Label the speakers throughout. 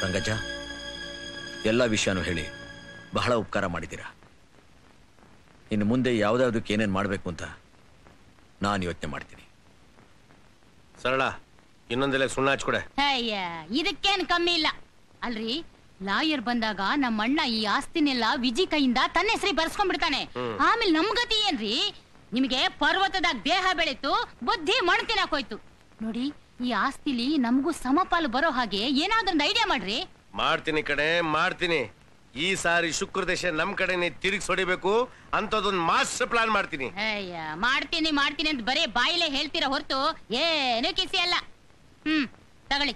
Speaker 1: ರಂಗಜ್ಜ ಎಲ್ಲ ವಿಷಯನೂ ಹೇಳಿ ಬಹಳ ಉಪಕಾರ ಮಾಡಿದ್ದೀರಾ ಇನ್ನು ಮುಂದೆ ಯಾವುದ್ಯಾವುದಕ್ಕೆ ಏನೇನು ಮಾಡಬೇಕು ಅಂತ ನಾನು ಯೋಚನೆ ಮಾಡ್ತೀನಿ
Speaker 2: ಸರಳ ಇನ್ನೊಂದೆಲ್ಲ ಸುಣ್ಣ ಹಚ್ಕೊಡೆ
Speaker 3: ಅಯ್ಯ ಇದಕ್ಕೇನ್ ಕಮ್ಮಿ ಇಲ್ಲ ಅಲ್ರಿ ಲಾಯರ್ ಬಂದಾಗ ನಮ್ಮ ಅಣ್ಣ ಈ ಆಸ್ತಿನೆಲ್ಲ ವಿಜಿ ಕೈಯಿಂದ ತನ್ನ ಹೆಸರಿ ಬರ್ಸ್ಕೊಂಡ್ಬಿಡ್ತಾನೆ ಆಮೇಲೆ ನಮ್ ಗತಿ ಏನ್ರಿ ನಿಮಗೆ ಪರ್ವತದಾಗ ದೇಹ ಬೆಳೀತು ಬುದ್ಧಿ ಮಣ್ ತಿನ್ನಕ್ ನೋಡಿ ಈ ಆಸ್ತಿಲಿ ನಮಗೂ ಸಮಪಾಲು ಬರೋ ಹಾಗೆ ಏನಾದ್ರೊಂದು ಐಡಿಯಾ ಮಾಡ್ರಿ
Speaker 2: ಮಾಡ್ತೀನಿ ಕಡೆ ಮಾಡ್ತೀನಿ ಈ ಸಾರಿ ಶುಕ್ರ ದೇಶ ನಮ್ ಕಡೆನೆ ತಿರುಗಿ ಹೊಡಿಬೇಕು ಅಂತದೊಂದು ಮಾಸ್ಟರ್ ಪ್ಲಾನ್ ಮಾಡ್ತೀನಿ
Speaker 3: ಅಯ್ಯ ಮಾಡ್ತೀನಿ ಮಾಡ್ತೀನಿ ಅಂತ ಬರೇ ಬಾಯಿಲೆ ಹೇಳ್ತೀರಾ ಹೊರತು ಏನು ಕಿಸಿ ಅಲ್ಲ ಹ್ಮ್ ತಗೊಳ್ಳಿ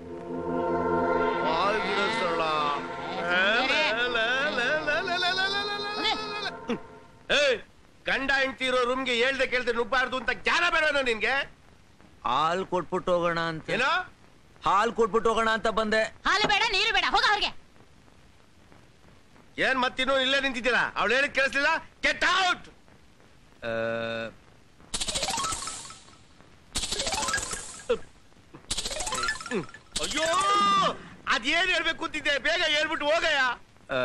Speaker 2: ಏಯ್, ಗಂಡ ಹೆಂಡತಿ ಇರೋ ರೂಮ್ಗೆ ಹೇಳ್ದೆ ಕೇಳ್ದೆ ನುಗ್ಬಾರ್ದು ಅಂತ ಜ್ಞಾನ ಬೇಡ ನಿನ್ಗೆ
Speaker 1: ಹಾಲು ಕೊಟ್ಬಿಟ್ಟು ಹೋಗೋಣ ಅಂತ
Speaker 2: ಏನೋ
Speaker 1: ಹಾಲು ಕೊಟ್ಬಿಟ್ಟು ಹೋಗೋಣ ಅಂತ ಬಂದೆ
Speaker 3: ಹಾಲು ಬೇಡ ನೀರು ಬೇಡ ಹೋಗ ಅವ್ರಿಗೆ
Speaker 2: ಏನ್ ಮತ್ತಿನ್ನು ಇಲ್ಲೇ ನಿಂತಿದ್ದೀರಾ ಅವಳು ಹೇಳಿದ್ ಕೇಳಿಸ್ಲಿಲ್ಲ ಕೆಟ್ ಔಟ್
Speaker 1: ಆ,
Speaker 2: ಅಯ್ಯೋ ಅದೇನ್ ಹೇಳ್ಬೇಕು ಅಂತಿದ್ದೆ ಬೇಗ ಹೇಳ್ಬಿಟ್ಟು ಹೋಗಯ್ಯ
Speaker 1: ಆ,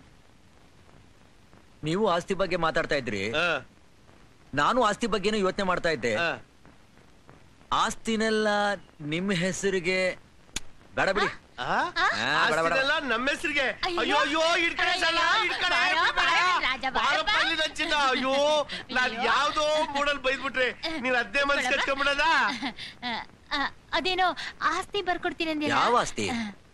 Speaker 1: ನೀವು ಆಸ್ತಿ ಬಗ್ಗೆ ಮಾತಾಡ್ತಾ ಇದ್ರಿ
Speaker 2: ಆ,
Speaker 1: ನಾನು ಆಸ್ತಿ ಬಗ್ಗೆನೂ ಯೋಚನೆ ಮಾಡ್ತಾ ಇದ್ದೆ
Speaker 2: ಆ.
Speaker 1: ಆಸ್ತಿನೆಲ್ಲ ನಿಮ್ಮ ಹೆಸರಿಗೆ ಬೇಡ ಬಿಡಿ
Speaker 2: ಆ?
Speaker 1: ಆ, ಬೇಡ, ಬೇಡ.
Speaker 2: ಆಸ್ತಿನೆಲ್ಲ ನಮ್ಮ ಹೆಸರಿಗೆ
Speaker 3: ಅಯ್ಯೋ.
Speaker 2: ಅಯ್ಯೋ ಅಯ್ಯೋ ಇಡ್ಕಡೆ ಸಣ್ಣ,
Speaker 3: ಅಯ್ಯೋ.
Speaker 2: ಇಡ್ಕಡೆ,
Speaker 3: ಬಾರೋ,
Speaker 2: ಇಡ್ಕಡೆ.
Speaker 3: ಬಾರೋ, ರಾಜ, ಬಾರಪ್ಪ.
Speaker 2: ಬಾರಪ್ಪ ಇಲ್ಲಿ ನನ್ ಚಿನ್ನ. ಅಯ್ಯೋ ನಾನ್
Speaker 3: ಅಯ್ಯೋ.
Speaker 2: ಯಾವ್ದೋ ಮೂಡಲ್ ಬೈದ್ಬಿಟ್ರೆ ನೀನ್ ಅದ್ದೇ ಮನ್ಸ್
Speaker 3: ಬೇಡಪ್ಪ.
Speaker 2: ಕಟ್ಕೊಂಡ್ಬಿಡದ
Speaker 3: ಆ, ಆ, ಅದೇನೋ ಆಸ್ತಿ ಬರ್ಕೊಡ್ತೀನಿ ಅಂದಿಲ್ಲ
Speaker 1: ಯಾವ ಆಸ್ತಿ?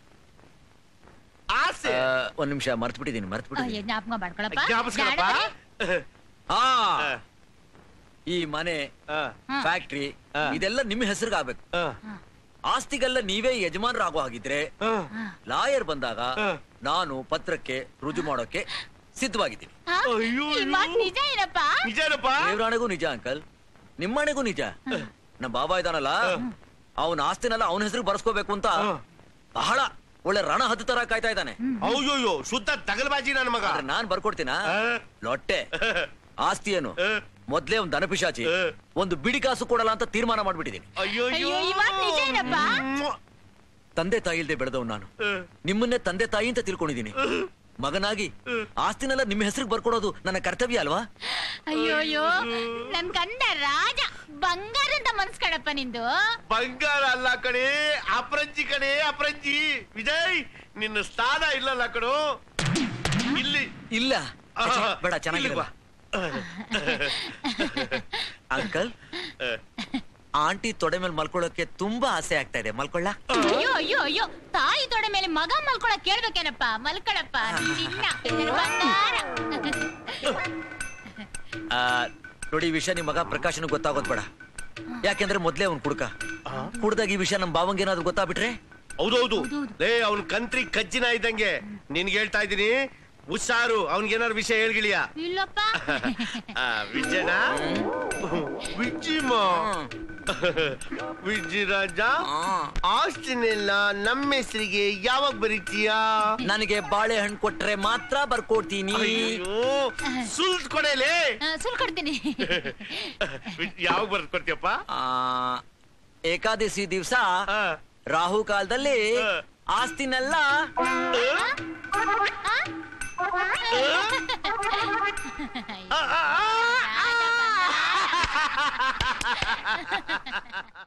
Speaker 2: ಆಸೆ
Speaker 1: ಆ, ಒಂದ್ ನಿಮಿಷ ಮರ್ತ್ ಬಿಟ್ಟಿದ್ದೀನಿ ಮರ್ತ್
Speaker 3: ಅಯ್ಯೋ,
Speaker 1: ಬಿಟ್ಟಿದ್ದೀನಿ
Speaker 3: ಜ್ಞಾಪಕ ಮಾಡ್ಕೊಳಪ್ಪ
Speaker 2: ಜ್ಞಾಪಿಸ್ಕೊಳಪ್ಪ
Speaker 1: ಹಾ
Speaker 2: ಆ,
Speaker 1: ಈ ಮನೆ
Speaker 2: ಆ,
Speaker 3: ಹಾ.
Speaker 1: ಫ್ಯಾಕ್ಟ್ರಿ
Speaker 2: ಆ.
Speaker 1: ಇದೆಲ್ಲ ನಿಮ್ಮ ಹೆಸರಿಗೆ ಆಗ್ಬೇಕು
Speaker 2: ಆ,
Speaker 1: ಆಸ್ತಿಗೆಲ್ಲ ನೀವೇ ಯಜಮಾನರಾಗೋ ಹಾಗಿದ್ರೆ
Speaker 2: ಆ.
Speaker 1: ಲಾಯರ್ ಬಂದಾಗ
Speaker 2: ಆ.
Speaker 1: ನಾನು ಪತ್ರಕ್ಕೆ ರುಜು ಮಾಡೋಕೆ ಸಿದ್ಧವಾಗಿದ್ದೀನಿ
Speaker 3: ಹಾ?
Speaker 2: ಅಯ್ಯೋ,
Speaker 3: ಈ ಮಾತ್
Speaker 2: ಅಯ್ಯೋ.
Speaker 3: ನಿಜ ಏನಪ್ಪ
Speaker 2: ನಿಜಾನಪ್ಪ
Speaker 1: ದೇವರಾಣೆಗೂ ನಿಜ ಅಂಕಲ್ ನಿಮ್ಮನೆಗೂ ನಿಜ ನಮ್ಮ ಬಾಬಾ ಇದಾನಲ್ಲ ಅವನ ಆಸ್ತಿನೆಲ್ಲ ಅವನ ಹೆಸರು ಬರ್ಸ್ಕೋಬೇಕು ಅಂತ
Speaker 2: ಆ.
Speaker 1: ಬಹಳ ಒಳ್ಳೆ ರಣ ಹದ್ದು ತರ ಕಾಯ್ತಾ ಇದ್ದಾನೆ
Speaker 2: ಅಯ್ಯೋಯ್ಯೋ ಶುದ್ಧ ತಗಲ್ಬಾಜಿ ನನ್ನ ಮಗ
Speaker 1: ಆದ್ರೆ ನಾನ್ ಬರ್ಕೊಡ್ತೀನ
Speaker 2: ಆ.
Speaker 1: ಲೊಟ್ಟೆ ಆಸ್ತಿ ಏನು
Speaker 2: ಆ.
Speaker 1: ಮೊದ್ಲೇ ಒಂದ್ ದನಪಿಶಾಚಿ
Speaker 2: ಆ.
Speaker 1: ಒಂದು ಬಿಡಿ ಕಾಸು ಕೊಡಲ್ಲ ಅಂತ ತೀರ್ಮಾನ ಮಾಡ್ಬಿಟ್ಟಿದ್ದೀನಿ
Speaker 2: ಅಯ್ಯೋ
Speaker 3: ಅಯ್ಯೋ, ಈ ಮಾತ್ ನಿಜ ಏನಪ್ಪ?
Speaker 1: ತಂದೆ ತಾಯಿ ಇಲ್ದೆ ಬೆಳೆದವ್ ನಾನು ನಿಮ್ಮನ್ನೇ ತಂದೆ ತಾಯಿ ಅಂತ ತಿಳ್ಕೊಂಡಿದ್ದೀನಿ ಮಗನಾಗಿ ಆಸ್ತಿನೆಲ್ಲ ನಿಮ್ಮ ಹೆಸರಿಗೆ ಬರ್ಕೊಡೋದು ನನ್ನ ಕರ್ತವ್ಯ ಅಲ್ವಾ
Speaker 3: ಅಯ್ಯೋ ಅಯ್ಯೋ ನನ್ ಕಂದ ರಾಜ ಬಂಗಾರ ಅಂತ ಮನ್ಸ್ ಕಣಪ್ಪ ನಿಂದು
Speaker 2: ಬಂಗಾರ ಅಲ್ಲ ಕಣೆ ಅಪರಂಜಿ ಕಣೆ ಅಪರಂಜಿ ವಿಜಯ್ ನಿನ್ನ ಸ್ಥಾನ ಇಲ್ಲಲ್ಲ ಕಣೋ ಇಲ್ಲಿ
Speaker 1: ಇಲ್ಲ
Speaker 2: ಆಹಾ,
Speaker 1: ಬೇಡ
Speaker 2: ಇಲ್ಲಿ
Speaker 1: ಚೆನ್ನಾಗಿಲ್ಲ
Speaker 2: ಬಾ.
Speaker 1: ಅಂಕಲ್ ಆಂಟಿ ತೊಡೆ ಮೇಲೆ ಮಲ್ಕೊಳ್ಳೋಕೆ ತುಂಬಾ ಆಸೆ ಆಗ್ತಾ ಇದೆ ಮಲ್ಕೊಳ್ಳ
Speaker 3: ಅಯ್ಯೋ ಅಯ್ಯೋ ಅಯ್ಯೋ ತಾಯಿ ತೊಡೆ ಮೇಲೆ ಮಗ ಮಲ್ಕೊಳಕ್ ಕೇಳ್ಬೇಕೇನಪ್ಪ ಮಲ್ಕೊಳಪ್ಪ ನಿನ್ನ ನಿನ್ನ ಬಂಗಾರ
Speaker 1: ನೋಡಿ ಈ ವಿಷಯ ನಿಮ್ ಮಗ ಪ್ರಕಾಶನ್ ಗೊತ್ತಾಗೋದ್ ಬೇಡ ಯಾಕೆಂದ್ರೆ ಮೊದ್ಲೇ ಅವ್ನ್ ಕುಡ್ಕ ಕುಡ್ದಾಗ ಈ ವಿಷಯ ನಮ್ ಬಾವಂಗೆ ಏನಾದ್ರು ಗೊತ್ತಾಗ್ಬಿಟ್ರೆ
Speaker 2: ಹೌದೌದು
Speaker 3: ಹೌದೌದು.
Speaker 2: ಲೇ ಅವನ್ ಕಂತ್ರಿ ಕಜ್ಜಿನ ಇದ್ದಂಗೆ ನಿನ್ಗೆ ಹೇಳ್ತಾ ಇದ್ದೀನಿ ಹುಷಾರು ಅವನ್ಗೇನಾರು ವಿಷಯ ಹೇಳ್ಗಿಳಿಯ
Speaker 3: ಇಲ್ಲಪ್ಪ
Speaker 2: ವಿಜಯನ ವಿಜಿಮ ವಿಜಯರಾಜ ಆಸ್ತಿನೆಲ್ಲ ನಮ್ಮ ಹೆಸರಿಗೆ ಯಾವಾಗ ಬರೀತೀಯಾ
Speaker 1: ನನಗೆ ಬಾಳೆಹಣ್ಣು ಕೊಟ್ರೆ ಮಾತ್ರ ಬರ್ಕೊಡ್ತೀನಿ
Speaker 2: ಅಯ್ಯೋ ಸುಲ್ಟ್ ಕೊಡಲೇ
Speaker 3: ಆ, ಸುಲ್ ಕೊಡ್ತೀನಿ
Speaker 2: ಯಾವಾಗ ಬರ್ಕೊಡ್ತೀಯಪ್ಪ
Speaker 1: ಆ, ಏಕಾದಶಿ ದಿವ್ಸ
Speaker 2: ಆ.
Speaker 1: ರಾಹು ಕಾಲದಲ್ಲಿ
Speaker 2: ಆ.
Speaker 1: ಆಸ್ತಿನೆಲ್ಲ
Speaker 2: ಆ, ಆ, ಆ.
Speaker 3: ರಾಜ ಬಂಗಾರ.